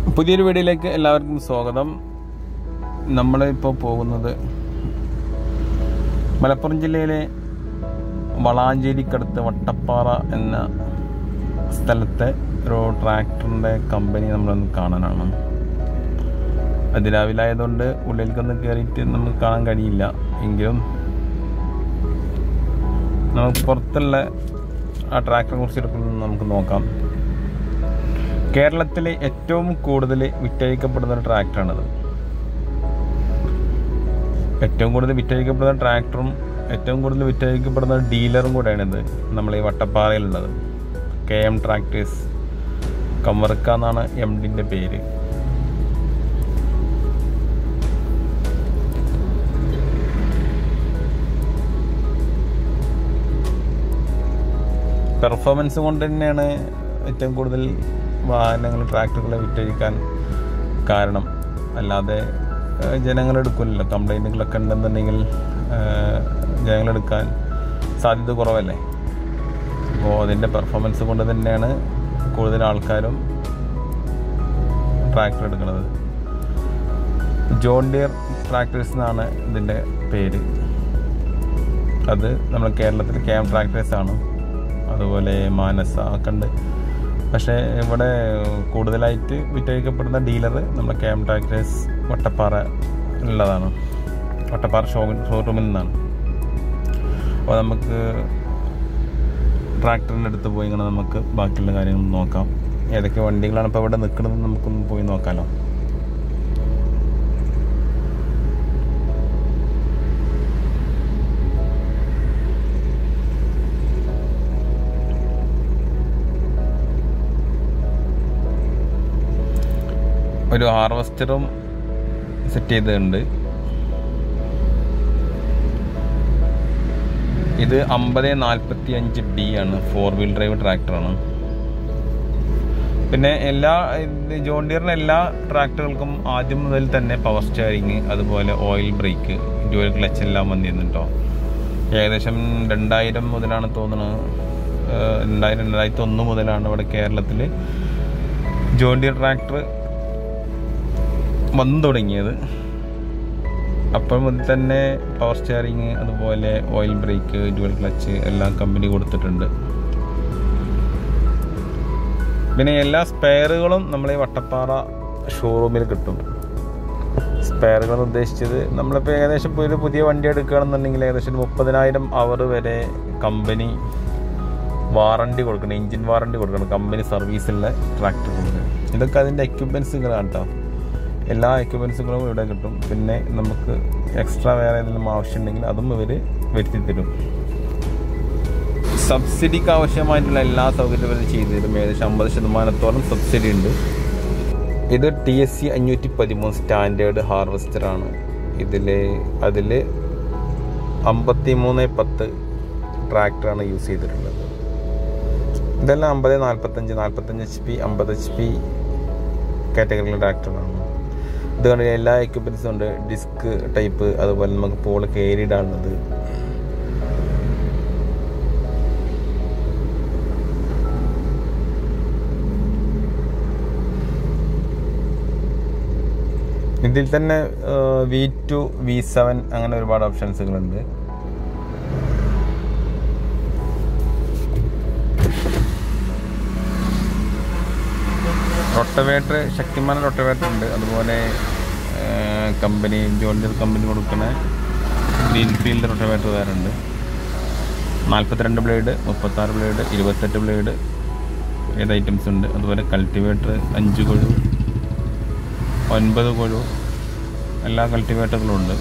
പുതിയൊരു വീഡിയോയിലേക്ക് എല്ലാവർക്കും സ്വാഗതം നമ്മളിപ്പോൾ പോകുന്നത് മലപ്പുറം ജില്ലയിലെ വളാഞ്ചേരിക്കടുത്ത് വട്ടപ്പാറ എന്ന സ്ഥലത്തെ ഒരു ട്രാക്ടറിൻ്റെ കമ്പനി നമ്മളൊന്ന് കാണാനാണ് അതിരാവിലായതുകൊണ്ട് ഉള്ളിലേക്കൊന്ന് കയറിയിട്ട് നമുക്ക് കാണാൻ കഴിയില്ല എങ്കിലും നമുക്ക് പുറത്തുള്ള ആ ട്രാക്ടറെ കുറിച്ച് നമുക്ക് നോക്കാം കേരളത്തിലെ ഏറ്റവും കൂടുതൽ വിറ്റഴിക്കപ്പെടുന്ന ഒരു ട്രാക്ടറാണത് ഏറ്റവും കൂടുതൽ വിറ്റഴിക്കപ്പെടുന്ന ട്രാക്ടറും ഏറ്റവും കൂടുതൽ വിറ്റഴിക്കപ്പെടുന്ന ഡീലറും കൂടെയാണിത് നമ്മൾ ഈ വട്ടപ്പാറയിലുള്ളത് കെ എം ട്രാക്ടേഴ്സ് കമർക്ക എന്നാണ് എം ഡിൻ്റെ പേര് പെർഫോമൻസ് കൊണ്ട് തന്നെയാണ് ഏറ്റവും കൂടുതൽ വാഹനങ്ങൾ ട്രാക്ടറുകളെ വിറ്റഴിക്കാൻ കാരണം അല്ലാതെ ഏഹ്, ജനങ്ങളെടുക്കില്ലല്ലോ കംപ്ലൈൻറ്റുകളൊക്കെ ഉണ്ടെന്നുണ്ടെങ്കിൽ ഏഹ്, ജനങ്ങളെടുക്കാൻ സാധ്യത കുറവല്ലേ അപ്പോൾ അതിൻ്റെ പെർഫോമൻസ് കൊണ്ട് തന്നെയാണ് കൂടുതൽ ആൾക്കാരും ട്രാക്ടർ എടുക്കുന്നത് ജോൺ ഡിയർ ട്രാക്ടേഴ്സ് എന്നാണ് ഇതിൻ്റെ പേര് അത് നമ്മൾ കേരളത്തിൽ ക്യാം ട്രാക്ടേഴ്സ് ആണ് അതുപോലെ മാനസ ഒക്കെ ഉണ്ട് പക്ഷേ ഇവിടെ കൂടുതലായിട്ട് വിറ്റഴിക്കപ്പെടുന്ന ഡീലർ നമ്മുടെ ക്യാം ട്രാക്ടേഴ്സ് വട്ടപ്പാറ ഉള്ളതാണ് വട്ടപ്പാറ ഷോ ഷോറൂമിൽ നിന്നാണ് അപ്പോൾ നമുക്ക് ട്രാക്ടറിൻ്റെ അടുത്ത് പോയി ഇങ്ങനെ നമുക്ക് ബാക്കിയുള്ള കാര്യങ്ങൾ നോക്കാം ഏതൊക്കെ വണ്ടികളാണ് ഇപ്പോൾ ഇവിടെ നിൽക്കുന്നത് നമുക്കൊന്ന് പോയി നോക്കാമല്ലോ ഒരു ഹാർവസ്റ്ററും സെറ്റ് ചെയ്തിട്ടുണ്ട് ഇത് അമ്പത് നാൽപ്പത്തി അഞ്ച് ഡി ആണ് ഫോർ വീൽ ഡ്രൈവ് ട്രാക്ടറാണ് പിന്നെ എല്ലാ ഇത് ജോൺ ഡിയറിന് എല്ലാ ട്രാക്ടറുകൾക്കും ആദ്യം മുതൽ തന്നെ പവർ സ്റ്റിയറിങ് അതുപോലെ ഓയിൽ ബ്രേക്ക് ഡ്യുവൽ ക്ലച്ച് എല്ലാം വന്നിരുന്നുട്ടോ ഏകദേശം രണ്ടായിരം മുതലാണ് തോന്നുന്നത് ഏഹ് രണ്ടായിരം രണ്ടായിരത്തി ഒന്ന് മുതലാണ് ഇവിടെ കേരളത്തിൽ ജോൺ ഡിയർ ട്രാക്ടർ വന്നു തുടങ്ങിയത് അപ്പോൾ മുതൽ തന്നെ പവർ സ്റ്റിയറിങ് അതുപോലെ ഓയിൽ ബ്രേക്ക് ഡ്യുവൽ ക്ലച്ച് എല്ലാം കമ്പനി കൊടുത്തിട്ടുണ്ട് പിന്നെ എല്ലാ സ്പെയറുകളും നമ്മൾ ഈ വട്ടപ്പാറ ഷോറൂമിൽ കിട്ടും സ്പെയറുകൾ ഉദ്ദേശിച്ചത് നമ്മളിപ്പോൾ ഏകദേശം ഇപ്പോൾ ഒരു പുതിയ വണ്ടി എടുക്കുകയാണെന്നുണ്ടെങ്കിൽ ഏകദേശം ഒരു മുപ്പതിനായിരം അവർ വരെ കമ്പനി വാറണ്ടി കൊടുക്കണം എഞ്ചിൻ വാറണ്ടി കൊടുക്കണം കമ്പനി സർവീസുള്ള ട്രാക്ടറുകൾക്ക് ഇതൊക്കെ അതിൻ്റെ എക്യുപ്മെൻസുകളാണ് കേട്ടോ എല്ലാ എക്യുപ്മെൻസുകളും ഇവിടെ കിട്ടും പിന്നെ നമുക്ക് എക്സ്ട്രാ വേറെ ഏതെങ്കിലും ആവശ്യമുണ്ടെങ്കിൽ അതും ഇവർ വരുത്തി തരും സബ്സിഡിക്ക് ആവശ്യമായിട്ടുള്ള എല്ലാ സൗകര്യവും ഇവർ ചെയ്തു തരും ഏകദേശം അമ്പത് ശതമാനത്തോളം സബ്സിഡി ഉണ്ട് ഇത് ടി എസ് സി അഞ്ഞൂറ്റി പതിമൂന്ന് സ്റ്റാൻഡേർഡ് ഹാർവസ്റ്ററാണ് ഇതിൽ അതിൽ അമ്പത്തി മൂന്ന് പത്ത് ട്രാക്ടറാണ് യൂസ് ചെയ്തിട്ടുള്ളത് ഇതെല്ലാം അമ്പത് നാൽപ്പത്തഞ്ച് നാൽപ്പത്തഞ്ച് എച്ച് പി അമ്പത് എച്ച് പി കാറ്റഗറിയിലെ ട്രാക്ടറാണ് ഇത് കണ്ട് എല്ലാ എക്യുപ്മെൻസും ഉണ്ട് ഡിസ്ക് ടൈപ്പ് അതുപോലെ നമുക്ക് പോൾ കയറിയിടാനുള്ളത് ഇതിൽ തന്നെ വി ടു വി സെവൻ അങ്ങനെ ഒരുപാട് ഓപ്ഷൻസുകളുണ്ട് റൊട്ടവേറ്റർ ശക്തിമാന റൊട്ടവേറ്റർ ഉണ്ട് അതുപോലെ കമ്പനി ജോലിയർ കമ്പനി കൊടുക്കുന്ന ഗ്രീൻഫീൽഡ് റൊട്ടവേറ്റർ വേറെ ഉണ്ട് നാൽപ്പത്തിരണ്ട് ബ്ലേഡ് മുപ്പത്താറ് ബ്ലേഡ് ഇരുപത്തെട്ട് ബ്ലേഡ് ഏത് ഐറ്റംസ് ഉണ്ട് അതുപോലെ കൾട്ടിവേറ്റർ അഞ്ച് കൊഴു ഒൻപത് കൊഴു എല്ലാ കൾട്ടിവേറ്ററുകളും ഉണ്ട്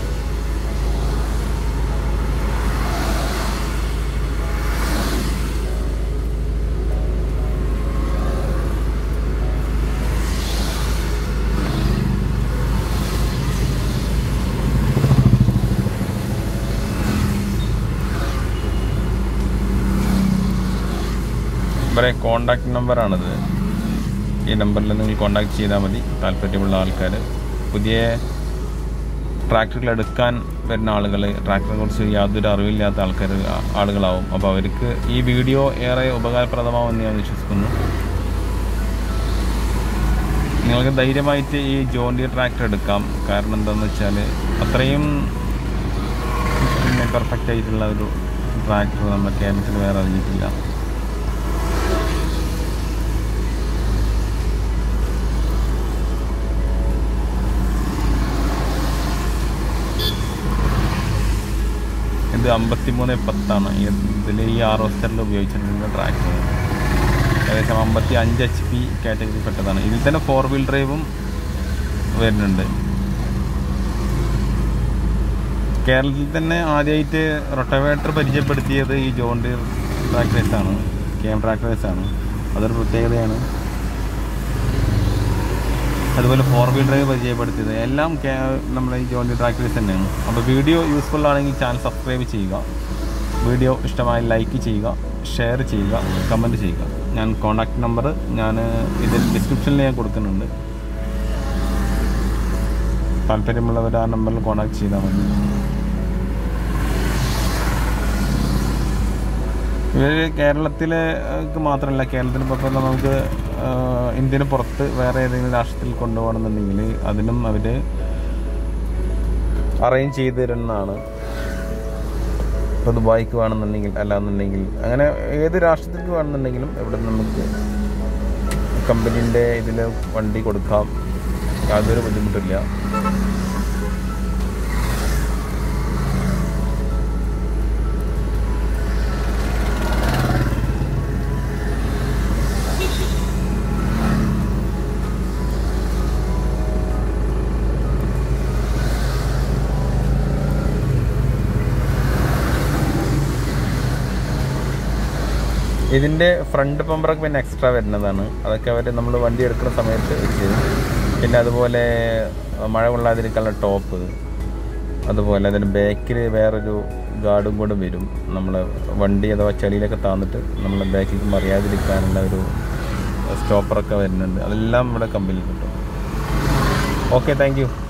ഇവരെ കോണ്ടാക്ട് നമ്പറാണിത് ഈ നമ്പറിൽ നിങ്ങൾ കോണ്ടാക്ട് ചെയ്താൽ മതി താല്പര്യമുള്ള ആൾക്കാർ പുതിയ ട്രാക്ടറുകൾ എടുക്കാൻ വരുന്ന ആളുകൾ ട്രാക്ടറിനെ കുറിച്ച് യാതൊരു അറിവില്ലാത്ത ആൾക്കാർ ആളുകളാവും അപ്പോൾ അവർക്ക് ഈ വീഡിയോ ഏറെ ഉപകാരപ്രദമാവുമെന്ന് ഞാൻ വിശ്വസിക്കുന്നു നിങ്ങൾക്ക് ധൈര്യമായിട്ട് ഈ ജോണ്ടി ട്രാക്ടർ എടുക്കാം കാരണം എന്താണെന്ന് വെച്ചാൽ അത്രയും പിന്നെ പെർഫെക്റ്റ് ആയിട്ടുള്ള ഒരു ട്രാക്ടർ നമ്മുടെ കേരളത്തിൽ വേറെ ഇറങ്ങിയിട്ടില്ല ഇത് അമ്പത്തിമൂന്ന് പത്താണ് ഇതിൽ ഈ ആറോസ്റ്ററിൽ ഉപയോഗിച്ചിട്ടുള്ള ട്രാക്ടർ ഏകദേശം അമ്പത്തി അഞ്ച് എച്ച് പി കാറ്റഗറി പെട്ടതാണ് ഇതിൽ തന്നെ ഫോർ വീൽ ഡ്രൈവും വരുന്നുണ്ട് കേരളത്തിൽ തന്നെ ആദ്യമായിട്ട് റൊട്ടവേറ്റർ പരിചയപ്പെടുത്തിയത് ഈ ജോണ്ടീർ ട്രാക്ടേഴ്സാണ് കെ എം ട്രാക്ടേഴ്സാണ് അതൊരു പ്രത്യേകതയാണ് അതുപോലെ ഫോർ വീൽ ഡ്രൈവ് പരിചയപ്പെടുത്തിയത് എല്ലാം കേ- നമ്മുടെ ഈ ജോണ്ടി ട്രാക്ടേഴ്സ് തന്നെയാണ് അപ്പോൾ വീഡിയോ യൂസ്ഫുൾ ആണെങ്കിൽ ചാനൽ സബ്സ്ക്രൈബ് ചെയ്യുക വീഡിയോ ഇഷ്ടമായി ലൈക്ക് ചെയ്യുക ഷെയർ ചെയ്യുക കമൻറ്റ് ചെയ്യുക ഞാൻ കോൺടാക്ട് നമ്പർ ഞാൻ ഇതിൽ ഡിസ്ക്രിപ്ഷനിൽ ഞാൻ കൊടുക്കുന്നുണ്ട് താല്പര്യമുള്ളവർ ആ നമ്പറിൽ കോൺടാക്ട് ചെയ്താൽ മതി ഇവർ കേരളത്തിലേക്ക് മാത്രമല്ല കേരളത്തിന് പുറത്ത് നമുക്ക് ആഹ്, ഇന്ത്യന് പുറത്ത് വേറെ ഏതെങ്കിലും രാഷ്ട്രത്തിൽ കൊണ്ടുപോകണമെന്നുണ്ടെങ്കിൽ അതിനും അവർ അറേഞ്ച് ചെയ്ത് തരുന്നതാണ് ഇപ്പോൾ ദുബായിക്ക് വേണമെന്നുണ്ടെങ്കിൽ അല്ലാന്നുണ്ടെങ്കിൽ അങ്ങനെ ഏത് രാഷ്ട്രത്തിലേക്ക് വേണമെന്നുണ്ടെങ്കിലും ഇവിടെ നമുക്ക് കമ്പനീൻ്റെ ഇതിൽ വണ്ടി കൊടുക്കാം യാതൊരു ബുദ്ധിമുട്ടില്ല ഇതിൻ്റെ ഫ്രണ്ട് പമ്പറൊക്കെ പിന്നെ എക്സ്ട്രാ വരുന്നതാണ് അതൊക്കെ അവർ നമ്മൾ വണ്ടി എടുക്കുന്ന സമയത്ത് ചെയ്യും പിന്നെ അതുപോലെ മഴ കൊള്ളാതിരിക്കാനുള്ള ടോപ്പ് അതുപോലെ അതിന് ബാക്കിൽ വേറൊരു ഗാർഡും കൂടെ വരും നമ്മളെ വണ്ടി അഥവാ ചളിയിലൊക്കെ താന്നിട്ട് നമ്മളെ ബാക്കിലേക്ക് മറിയാതിരിക്കാനുള്ള ഒരു സ്റ്റോപ്പറൊക്കെ വരുന്നുണ്ട് അതെല്ലാം നമ്മുടെ കമ്പനിയിൽ കിട്ടും ഓക്കെ താങ്ക് യു